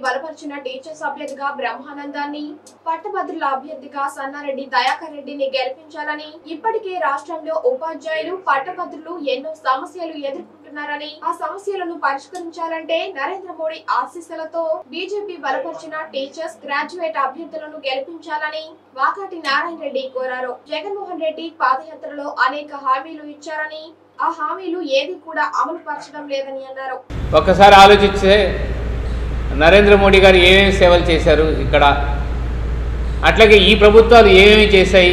బలపరిచిన టీచర్స్ అభ్యర్థిగా బ్రహ్మానందాన్ని పట్టభద్రుల అభ్యర్థిగా సన్నారెడ్డి దయాకర్ రెడ్డిని గెలిపించాలని ఇప్పటికే రాష్ట్రంలో ఉపాధ్యాయులు పట్టభద్రులు ఎన్నో సమస్యలు ఎదుర్కొంటున్నారని ఆ సమస్యలను పరిష్కరించాలంటే నరేంద్ర మోడీ ఆశీస్సులతో బీజేపీ బలపరిచిన టీచర్స్ గ్రాడ్యుయేట్ అభ్యర్థులను గెలిపించాలని వాకాటి నారాయణ రెడ్డి కోరారు జగన్మోహన్ రెడ్డి పాదయాత్రలో అనేక హామీలు ఇచ్చారని ఆ హామీలు ఏది కూడా అమలు పరచడం లేదని అన్నారు ఒక్కసారి ఆలోచిస్తే నరేంద్ర మోడీ గారు ఏమేమి సేవలు చేశారు ఇక్కడ అట్లాగే ఈ ప్రభుత్వాలు ఏమేమి చేశాయి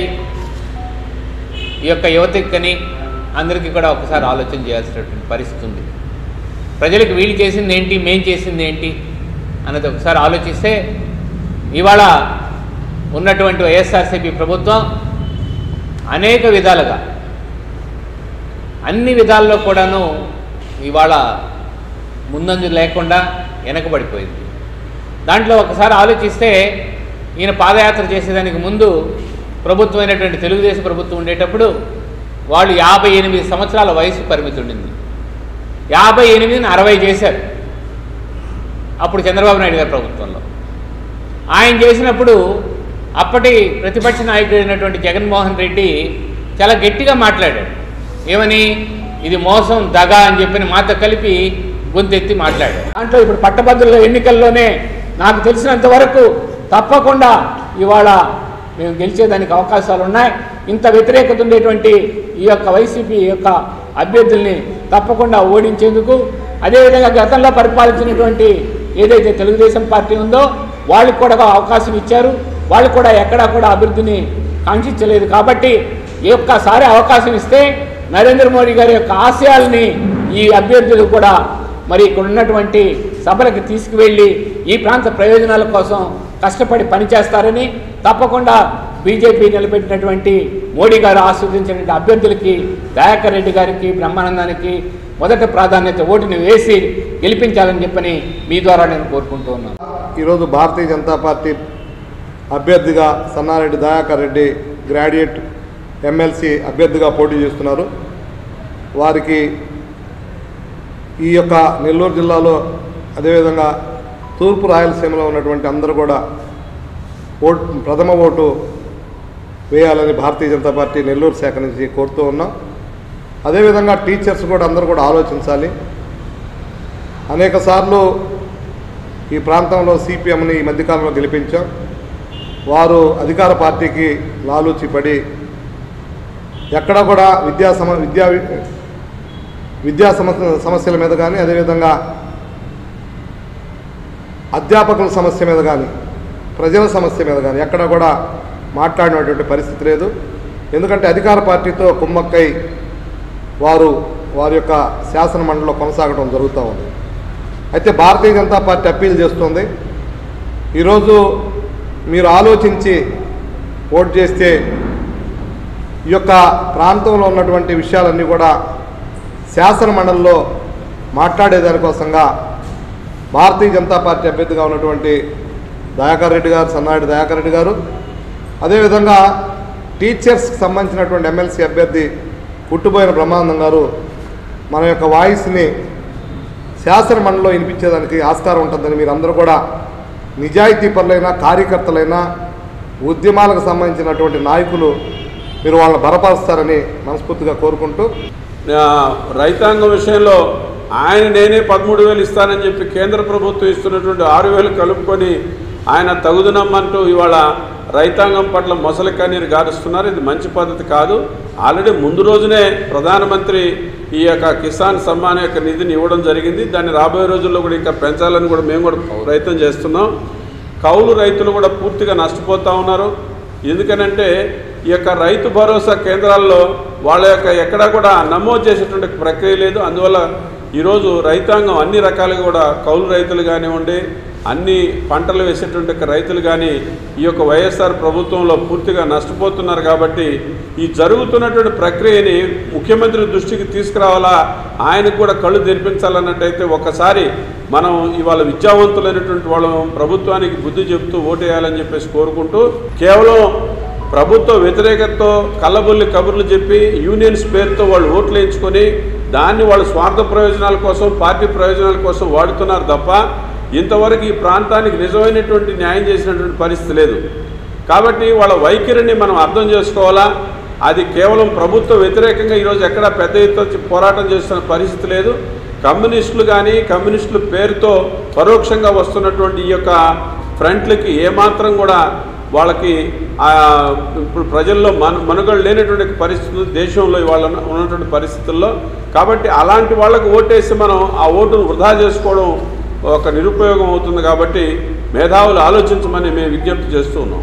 ఈ యొక్క యువతకి కానీ అందరికీ కూడా ఒకసారి ఆలోచన చేయాల్సినటువంటి పరిస్థితి ఉంది ప్రజలకు వీళ్ళు చేసింది ఏంటి మేం చేసింది ఏంటి అన్నది ఒకసారి ఆలోచిస్తే ఇవాళ ఉన్నటువంటి వైఎస్ఆర్సీపీ ప్రభుత్వం అనేక విధాలుగా అన్ని విధాల్లో కూడాను ఇవాళ ముందంజు లేకుండా వెనకబడిపోయింది దాంట్లో ఒకసారి ఆలోచిస్తే ఈయన పాదయాత్ర చేసేదానికి ముందు ప్రభుత్వం అయినటువంటి తెలుగుదేశం ప్రభుత్వం ఉండేటప్పుడు వాళ్ళు యాభై ఎనిమిది సంవత్సరాల వయసు పరిమితి ఉండింది యాభై ఎనిమిదిని అరవై చేశారు అప్పుడు చంద్రబాబు నాయుడు గారి ప్రభుత్వంలో ఆయన చేసినప్పుడు అప్పటి ప్రతిపక్ష నాయకుడు అయినటువంటి జగన్మోహన్ రెడ్డి చాలా గట్టిగా మాట్లాడాడు ఏమని ఇది మోసం దగ అని చెప్పిన మాతో కలిపి గొంతెత్తి మాట్లాడాడు దాంట్లో ఇప్పుడు పట్టభద్రుల ఎన్నికల్లోనే నాకు తెలిసినంత వరకు తప్పకుండా ఇవాళ మేము గెలిచేదానికి అవకాశాలు ఉన్నాయి ఇంత వ్యతిరేకత ఉండేటువంటి ఈ యొక్క వైసీపీ యొక్క అభ్యర్థుల్ని తప్పకుండా ఓడించేందుకు అదేవిధంగా గతంలో పరిపాలించినటువంటి ఏదైతే తెలుగుదేశం పార్టీ ఉందో వాళ్ళకి కూడా అవకాశం ఇచ్చారు వాళ్ళు కూడా ఎక్కడా కూడా అభివృద్ధిని కాంక్షించలేదు కాబట్టి ఈ ఒక్కసారి అవకాశం ఇస్తే నరేంద్ర మోడీ గారి యొక్క ఆశయాల్ని ఈ అభ్యర్థులు కూడా మరి ఇక్కడ ఉన్నటువంటి సభలకు తీసుకువెళ్ళి ఈ ప్రాంత ప్రయోజనాల కోసం కష్టపడి పనిచేస్తారని తప్పకుండా బీజేపీ నిలబెట్టినటువంటి మోడీ గారు ఆస్వాదించినటువంటి అభ్యర్థులకి దయాకర్ రెడ్డి గారికి బ్రహ్మానందానికి మొదట ప్రాధాన్యత ఓటుని వేసి గెలిపించాలని చెప్పని మీ ద్వారా నేను కోరుకుంటూ ఉన్నాను ఈరోజు భారతీయ జనతా పార్టీ అభ్యర్థిగా సన్నారెడ్డి దయాకర్ రెడ్డి గ్రాడ్యుయేట్ ఎమ్మెల్సీ అభ్యర్థిగా పోటీ చేస్తున్నారు వారికి ఈ యొక్క నెల్లూరు జిల్లాలో అదేవిధంగా తూర్పు రాయలసీమలో ఉన్నటువంటి అందరూ కూడా ఓటు ప్రథమ ఓటు వేయాలని భారతీయ జనతా పార్టీ నెల్లూరు శాఖ నుంచి కోరుతూ ఉన్నాం అదేవిధంగా టీచర్స్ కూడా అందరూ కూడా ఆలోచించాలి అనేక సార్లు ఈ ప్రాంతంలో సిపిఎంని ఈ మధ్యకాలంలో గెలిపించాం వారు అధికార పార్టీకి లాలూచి పడి ఎక్కడ కూడా విద్యా సమ విద్యా విద్యా సమస్య సమస్యల మీద కానీ అదేవిధంగా అధ్యాపకుల సమస్య మీద కానీ ప్రజల సమస్య మీద కానీ ఎక్కడ కూడా మాట్లాడినటువంటి పరిస్థితి లేదు ఎందుకంటే అధికార పార్టీతో కుమ్మక్కై వారు వారి యొక్క శాసన మండలిలో కొనసాగడం జరుగుతూ ఉంది అయితే భారతీయ జనతా పార్టీ అప్పీల్ చేస్తుంది ఈరోజు మీరు ఆలోచించి ఓటు చేస్తే ఈ యొక్క ప్రాంతంలో ఉన్నటువంటి విషయాలన్నీ కూడా శాసన మండలిలో మాట్లాడేదానికోసంగా భారతీయ జనతా పార్టీ అభ్యర్థిగా ఉన్నటువంటి దయాకర్ రెడ్డి గారు సన్నారెడ్డి దయాకర్ రెడ్డి గారు అదేవిధంగా టీచర్స్కి సంబంధించినటువంటి ఎమ్మెల్సీ అభ్యర్థి పుట్టుబోయిన బ్రహ్మానందం గారు మన యొక్క వాయిస్ని శాసన మండలిలో వినిపించేదానికి ఆస్కారం ఉంటుందని మీరందరూ కూడా నిజాయితీ పరులైన కార్యకర్తలైన ఉద్యమాలకు సంబంధించినటువంటి నాయకులు మీరు వాళ్ళని బలపరుస్తారని మనస్ఫూర్తిగా కోరుకుంటూ ఆ, రైతాంగం విషయంలో ఆయన నేనే పదమూడు వేలు ఇస్తానని చెప్పి కేంద్ర ప్రభుత్వం ఇస్తున్నటువంటి ఆరు వేలు కలుపుకొని ఆయన తగుదనమ్మంటూ ఇవాళ రైతాంగం పట్ల మొసలి కన్నీరు గారుస్తున్నారు ఇది మంచి పద్ధతి కాదు ఆల్రెడీ ముందు రోజునే ప్రధానమంత్రి ఈ యొక్క కిసాన్ సమ్మాన్ యొక్క నిధిని ఇవ్వడం జరిగింది దాన్ని రాబోయే రోజుల్లో కూడా ఇంకా పెంచాలని కూడా మేము కూడా ప్రయత్నం చేస్తున్నాం కౌలు రైతులు కూడా పూర్తిగా నష్టపోతూ ఉన్నారు ఎందుకనంటే ఈ యొక్క రైతు భరోసా కేంద్రాల్లో వాళ్ళ యొక్క ఎక్కడా కూడా నమోదు చేసేటువంటి ప్రక్రియ లేదు అందువల్ల ఈరోజు రైతాంగం అన్ని రకాలుగా కూడా కౌలు రైతులు కానివ్వండి అన్ని పంటలు వేసేటువంటి యొక్క రైతులు కానీ ఈ యొక్క వైఎస్ఆర్ ప్రభుత్వంలో పూర్తిగా నష్టపోతున్నారు కాబట్టి ఈ జరుగుతున్నటువంటి ప్రక్రియని ముఖ్యమంత్రి దృష్టికి తీసుకురావాలా ఆయనకు కూడా కళ్ళు తెరిపించాలన్నట్టయితే ఒకసారి మనం ఇవాళ విద్యావంతులైనటువంటి వాళ్ళం ప్రభుత్వానికి బుద్ధి చెబుతూ ఓటేయాలని చెప్పేసి కోరుకుంటూ కేవలం ప్రభుత్వ వ్యతిరేకతతో కళ్ళబొల్లి కబుర్లు చెప్పి యూనియన్స్ పేరుతో వాళ్ళు ఓట్లు వేయించుకొని దాన్ని వాళ్ళ స్వార్థ ప్రయోజనాల కోసం పార్టీ ప్రయోజనాల కోసం వాడుతున్నారు తప్ప ఇంతవరకు ఈ ప్రాంతానికి నిజమైనటువంటి న్యాయం చేసినటువంటి పరిస్థితి లేదు కాబట్టి వాళ్ళ వైఖరిని మనం అర్థం చేసుకోవాలా అది కేవలం ప్రభుత్వ వ్యతిరేకంగా ఈరోజు ఎక్కడ పెద్ద ఎత్తున పోరాటం చేస్తున్న పరిస్థితి లేదు కమ్యూనిస్టులు కానీ కమ్యూనిస్టుల పేరుతో పరోక్షంగా వస్తున్నటువంటి ఈ యొక్క ఫ్రంట్లకి ఏమాత్రం కూడా వాళ్ళకి ఆ, ఇప్పుడు ప్రజల్లో మన మనుగడ లేనటువంటి పరిస్థితులు దేశంలో ఇవాళ ఉన్న- ఉన్నటువంటి పరిస్థితుల్లో కాబట్టి అలాంటి వాళ్ళకు ఓటేసి మనం ఆ ఓటును వృధా చేసుకోవడం ఒక నిరుపయోగం అవుతుంది కాబట్టి మేధావులు ఆలోచించమని మేము విజ్ఞప్తి చేస్తూ ఉన్నాం